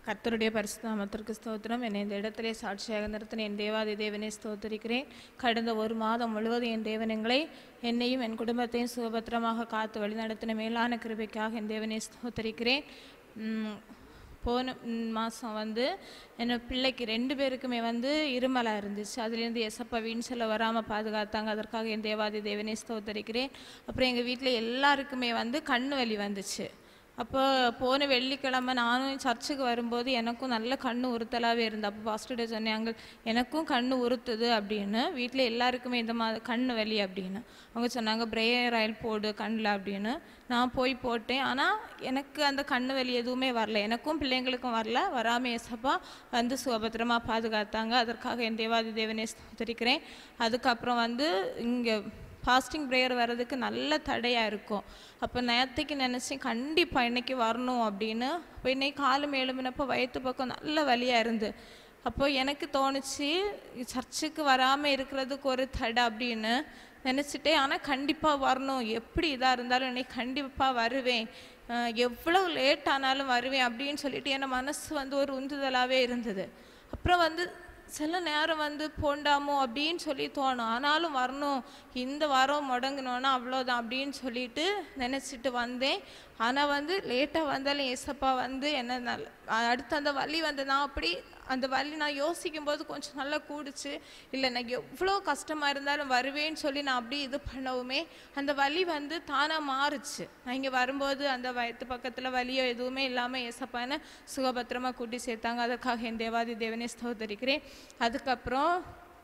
கர்த்தருடைய பரிசுத்தாமத்திற்கு ஸ்தோத்திரம் என்னை இந்த இடத்திலே சாட்சியாக நிறுத்தின என் தேவாதி தேவனை ஸ்தோத்திரிக்கிறேன் கடந்த ஒரு மாதம் முழுவதும் என் தேவனங்களை என்னையும் என் குடும்பத்தையும் சுகபத்திரமாக காத்து வழிநடத்தின மேலான கிருபைக்காக என் தேவனை ஸ்தோத்திரிக்கிறேன் உம், போன மாதம் வந்து என்ன பிள்ளைக்கு ரெண்டு பேருக்குமே வந்து இருமலாக இருந்துச்சு அதுலேருந்து எசப்பா வீண் சொல்ல வராமல் பாதுகாத்தாங்க அதற்காக என் தேவாதி தேவனை ஸ்தோத்தரிக்கிறேன் அப்புறம் எங்கள் வீட்டில் எல்லாருக்குமே வந்து கண்ணு வலி வந்துச்சு அப்போ போன வெள்ளிக்கிழமை நானும் சர்ச்சுக்கு வரும்போது எனக்கும் நல்ல கண்ணு உறுத்தலாகவே இருந்தது அப்போ பாஸ்டர்டே சொன்னேன் அங்கே எனக்கும் கண்ணு உறுத்துது அப்படின்னு வீட்டில் எல்லாருக்குமே இந்த மாதிரி கண்ணு வலி அப்படின்னு அவங்க சொன்னாங்க பிரேயர் ஆயில் போடு கண்ணில் அப்படின்னு நான் போய் போட்டேன் ஆனால் எனக்கு அந்த கண்ணு வலி எதுவுமே வரல எனக்கும் பிள்ளைங்களுக்கும் வரல வராமல் ஏசப்பா வந்து சுகபத்திரமாக பாதுகாத்தாங்க அதற்காக என் தேவாதி தேவனே ஸ்தோத்திரிக்கிறேன் அதுக்கப்புறம் வந்து இங்கே ஃபாஸ்டிங் ப்ரேயர் வர்றதுக்கு நல்ல தடையாக இருக்கும் அப்போ நேரத்துக்கு நினச்சேன் கண்டிப்பாக இன்னைக்கு வரணும் அப்படின்னு அப்போ இன்னைக்கு காலம் எழும்பினப்போ வயிற்று பக்கம் நல்ல வலியாக இருந்து அப்போ எனக்கு தோணுச்சு சர்ச்சுக்கு வராமல் இருக்கிறதுக்கு ஒரு தடை அப்படின்னு நினச்சிட்டேன் ஆனால் கண்டிப்பாக வரணும் எப்படி இதாக இருந்தாலும் இன்னைக்கு கண்டிப்பாக வருவேன் அஹ் எவ்வளவு லேட் ஆனாலும் வருவேன் அப்படின்னு சொல்லிட்டு என் மனசு வந்து ஒரு உந்துதலாகவே இருந்தது அப்புறம் வந்து சில நேரம் வந்து போண்டாமோ அப்படின்னு சொல்லி தோணும் ஆனாலும் வரணும் இந்த வாரம் முடங்கினோன்னா அவ்வளோதான் அப்படின்னு சொல்லிட்டு நினச்சிட்டு வந்தேன் ஆனால் வந்து லேட்டாக வந்தாலும் ஏசப்பா வந்து என்ன நல்ல அடுத்து அந்த வலி வந்து நான் அப்படி அந்த வலி நான் யோசிக்கும் போது கொஞ்சம் நல்லா கூடுச்சு இல்லை எனக்கு எவ்வளோ கஷ்டமாக இருந்தாலும் வருவேன்னு சொல்லி நான் அப்படி இது பண்ணவுமே அந்த வலி வந்து தானாக மாறுச்சு நான் இங்கே வரும்போது அந்த வயிற்று பக்கத்தில் வலியோ எதுவுமே இல்லாமல் ஏசப்பான்னு சுகபத்திரமாக கூட்டி சேர்த்தாங்க அதற்காக என் தேவாதி தேவனே ஸ்தோத்தரிக்கிறேன் அதுக்கப்புறம்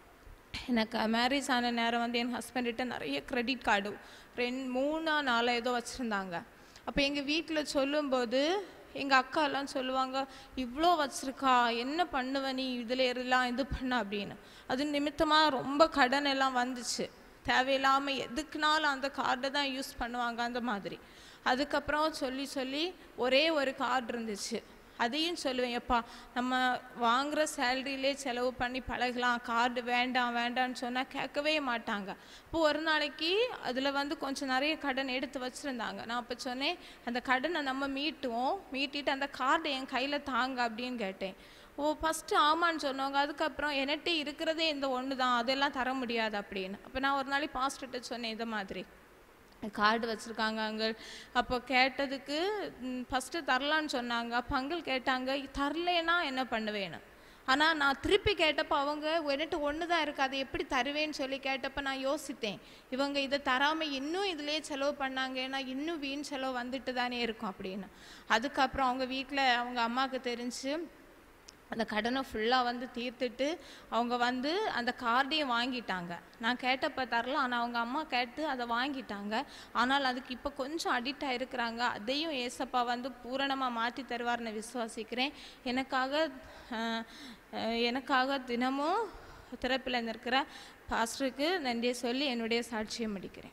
எனக்கு மேரேஜ் ஆன நேரம் வந்து என் ஹஸ்பண்ட்கிட்ட நிறைய கிரெடிட் கார்டு ரெண்டு மூணா நாலா ஏதோ வச்சுருந்தாங்க அப்போ எங்கள் வீட்டில் சொல்லும்போது எங்கள் அக்காலாம் சொல்லுவாங்க இவ்வளோ வச்சுருக்கா என்ன பண்ணுவ நீ இதில் எல்லாம் இது பண்ண அப்படின்னு அது நிமித்தமாக ரொம்ப கடன் எல்லாம் வந்துச்சு தேவையில்லாமல் எதுக்குனாலும் அந்த கார்டை தான் யூஸ் பண்ணுவாங்க அந்த மாதிரி அதுக்கப்புறம் சொல்லி சொல்லி ஒரே ஒரு கார்டு இருந்துச்சு அதையும் சொல்லுவேன் எப்பா நம்ம வாங்குற சேலரியிலே செலவு பண்ணி பழகலாம் கார்டு வேண்டாம் வேண்டாம்னு சொன்னால் கேட்கவே மாட்டாங்க இப்போ ஒரு நாளைக்கு அதில் வந்து கொஞ்சம் நிறைய கடன் எடுத்து வச்சுருந்தாங்க நான் அப்போ சொன்னேன் அந்த கடனை நம்ம மீட்டுவோம் மீட்டிட்டு அந்த கார்டை என் கையில் தாங்க அப்படின்னு கேட்டேன் ஓ ஃபஸ்ட்டு ஆமான்னு சொன்னவங்க அதுக்கப்புறம் என்கிட்ட இருக்கிறதே இந்த ஒன்று தான் அதெல்லாம் தர முடியாது அப்படின்னு அப்போ நான் ஒரு நாளைக்கு பாஸ்டர்கிட்ட சொன்னேன் இந்த மாதிரி கார்டு வச்சுருக்காங்க அங்கிள் அப்போ கேட்டதுக்கு ஃபஸ்ட்டு தரலான்னு சொன்னாங்க அப்போ அங்கிள் கேட்டாங்க தரலேன்னா என்ன பண்ணுவேன்னு ஆனால் நான் திருப்பி கேட்டப்போ அவங்க என்கிட்ட ஒன்று தான் இருக்குது அதை எப்படி தருவேன்னு சொல்லி கேட்டப்போ நான் யோசித்தேன் இவங்க இதை தராமல் இன்னும் இதிலே செலவு பண்ணாங்கன்னா இன்னும் வீண் செலவு வந்துட்டு தானே இருக்கும் அப்படின்னு அதுக்கப்புறம் அவங்க வீட்டில் அவங்க அம்மாவுக்கு தெரிஞ்சு அந்த கடனை ஃபுல்லாக வந்து தீர்த்துட்டு அவங்க வந்து அந்த கார்டையும் வாங்கிட்டாங்க நான் கேட்டப்ப தரல ஆனால் அவங்க அம்மா கேட்டு அதை வாங்கிட்டாங்க ஆனால் அதுக்கு இப்போ கொஞ்சம் அடிக்ட் ஆகிருக்கிறாங்க அதையும் ஏசப்பா வந்து பூரணமாக மாற்றி தருவார்னு விசுவாசிக்கிறேன் எனக்காக அஹ், அஹ், எனக்காக தினமும் திறப்பில் இருக்கிற பாஸ்டருக்கு நன்றியை சொல்லி என்னுடைய சாட்சியை முடிக்கிறேன்